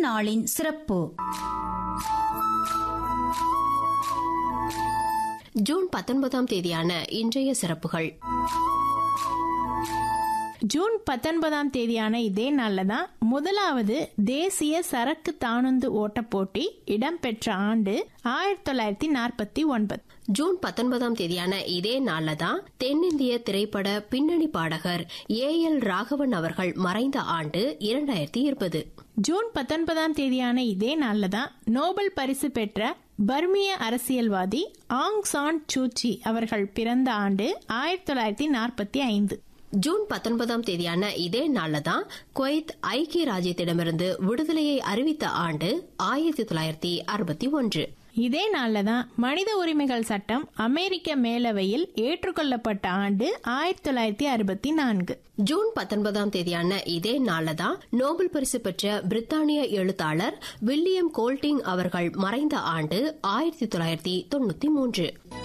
இந்நாளின் சிறப்பு ஜூன் பத்தொன்பதாம் தேதியான இன்றைய சிறப்புகள் ஜூன் பத்தொன்பதாம் தேதியான இதே நாள்ல தான் முதலாவது தேசிய சரக்கு தானுந்து ஓட்டப் போட்டி இடம்பெற்ற ஆண்டு ஆயிரத்தி தொள்ளாயிரத்தி நாற்பத்தி ஒன்பது ஜூன் பத்தொன்பதாம் தேதியான இதே நாள்ல தான் தென்னிந்திய திரைப்பட பின்னணி பாடகர் ஏ எல் ராகவன் அவர்கள் மறைந்த ஆண்டு இரண்டாயிரத்தி இருபது ஜூன் பத்தொன்பதாம் தேதியான இதே நாள்ல தான் நோபல் பரிசு பெற்ற பர்மிய அரசியல்வாதி ஆங் சான் சூச்சி அவர்கள் பிறந்த ஆண்டு ஆயிரத்தி தொள்ளாயிரத்தி நாற்பத்தி ஐந்து ஜூன் பத்தொன்பதாம் தேதியான இதே நாள்ல தான் குவைத் ஐக்கிய ராஜ்யத்திடமிருந்து விடுதலையை அறிவித்த ஆண்டு ஆயிரத்தி தொள்ளாயிரத்தி அறுபத்தி ஒன்று இதே நாள்ல தான் மனித உரிமைகள் சட்டம் அமெரிக்க மேலவையில் ஏற்றுக்கொள்ளப்பட்ட ஆண்டு ஆயிரத்தி தொள்ளாயிரத்தி அறுபத்தி நான்கு ஜூன் பத்தொன்பதாம் தேதியான இதே நாள்ல தான் நோபல் பரிசு பெற்ற பிரித்தானிய எழுத்தாளர் வில்லியம் கோல்டிங் அவர்கள் மறைந்த ஆண்டு ஆயிரத்தி தொள்ளாயிரத்தி தொண்ணூத்தி மூன்று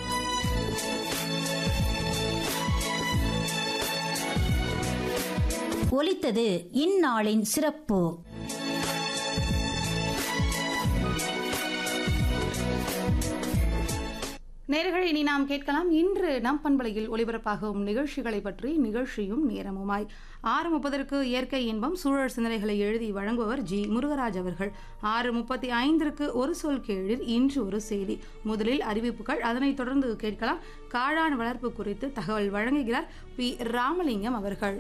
ஒலித்தது இந்நாளின் சிறப்பு நேர்களை இனி நாம் கேட்கலாம் இன்று நம் பண்பலையில் ஒளிபரப்பாகும் நிகழ்ச்சிகளை பற்றி நிகழ்ச்சியும் நேரமுமாய் ஆறு முப்பதற்கு இயற்கை இன்பம் சூழல் சிந்தனைகளை எழுதி வழங்குபவர் ஜி முருகராஜ் அவர்கள் ஆறு முப்பத்தி ஐந்திற்கு ஒரு சொல் கேளிர் இன்று ஒரு செய்தி முதலில் அறிவிப்புகள் அதனைத் தொடர்ந்து கேட்கலாம் காளான் வளர்ப்பு குறித்து தகவல் வழங்குகிறார் பி ராமலிங்கம் அவர்கள்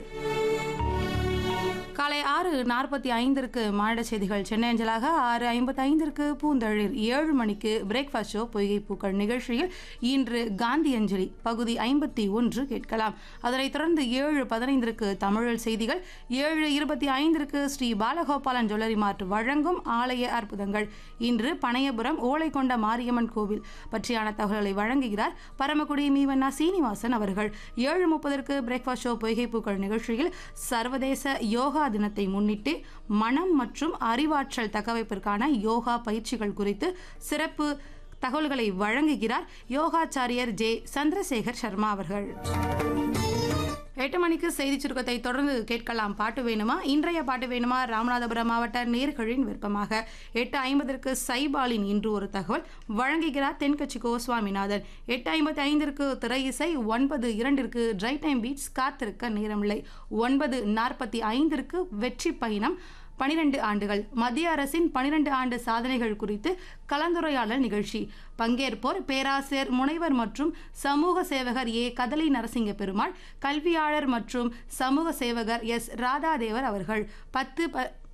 காலை ஆறு நாற்பத்தி ஐந்திற்கு மாநில செய்திகள் சென்னை அஞ்சலாக ஆறு ஐம்பத்தி ஐந்திற்கு பூந்தளிர் ஏழு மணிக்கு பிரேக்ஃபாஸ்ட் ஷோ பொய்கை பூக்கள் நிகழ்ச்சியில் இன்று காந்தி அஞ்சலி பகுதி ஐம்பத்தி ஒன்று கேட்கலாம் அதனைத் தொடர்ந்து ஏழு பதினைந்திற்கு தமிழில் செய்திகள் ஏழு இருபத்தி ஐந்திற்கு ஸ்ரீ பாலகோபாலன் ஜுவல்லரி மார்ட் வழங்கும் ஆலய அற்புதங்கள் இன்று பனையபுரம் ஓலைக்கொண்ட மாரியம்மன் கோவில் பற்றியான தகவல்களை வழங்குகிறார் பரமக்குடி மீவண்ணா சீனிவாசன் அவர்கள் ஏழு முப்பதற்கு பிரேக்ஃபாஸ்ட் ஷோ பொய்கை பூக்கள் நிகழ்ச்சியில் சர்வதேச யோகா தினத்தை முன்னிட்டு மனம் மற்றும் அறிவாற்றல் தக்கவைப்பிற்கான யோகா பயிற்சிகள் குறித்து சிறப்பு தகவல்களை வழங்குகிறார் யோகாச்சாரியர் ஜே சந்திரசேகர் சர்மா அவர்கள் எட்டு மணிக்கு செய்தி சுருக்கத்தை தொடர்ந்து கேட்கலாம் பாட்டு வேணுமா இன்றைய பாட்டு வேணுமா ராமநாதபுரம் மாவட்ட நேர்களின் விருப்பமாக எட்டு ஐம்பதற்கு சைபாலின் இன்று ஒரு தகவல் வழங்குகிறார் தென்கட்சி கோ சுவாமிநாதன் எட்டு ஐம்பத்தி ஐந்திற்கு திரை இசை ஒன்பது இரண்டிற்கு ட்ரை டைம் பீட்ஸ் காத்திருக்க நேரமில்லை ஒன்பது நாற்பத்தி ஐந்திற்கு வெற்றி பயணம் பனிரெண்டு ஆண்டுகள் மத்திய அரசின் பனிரெண்டு ஆண்டு சாதனைகள் குறித்து கலந்துரையாடல் நிகழ்ச்சி பங்கேற்போர் பேராசிரியர் முனைவர் மற்றும் சமூக சேவகர் ஏ கதலி நரசிங்க பெருமாள் கல்வியாளர் மற்றும் சமூக சேவகர் எஸ் ராதாதேவர் அவர்கள் பத்து ப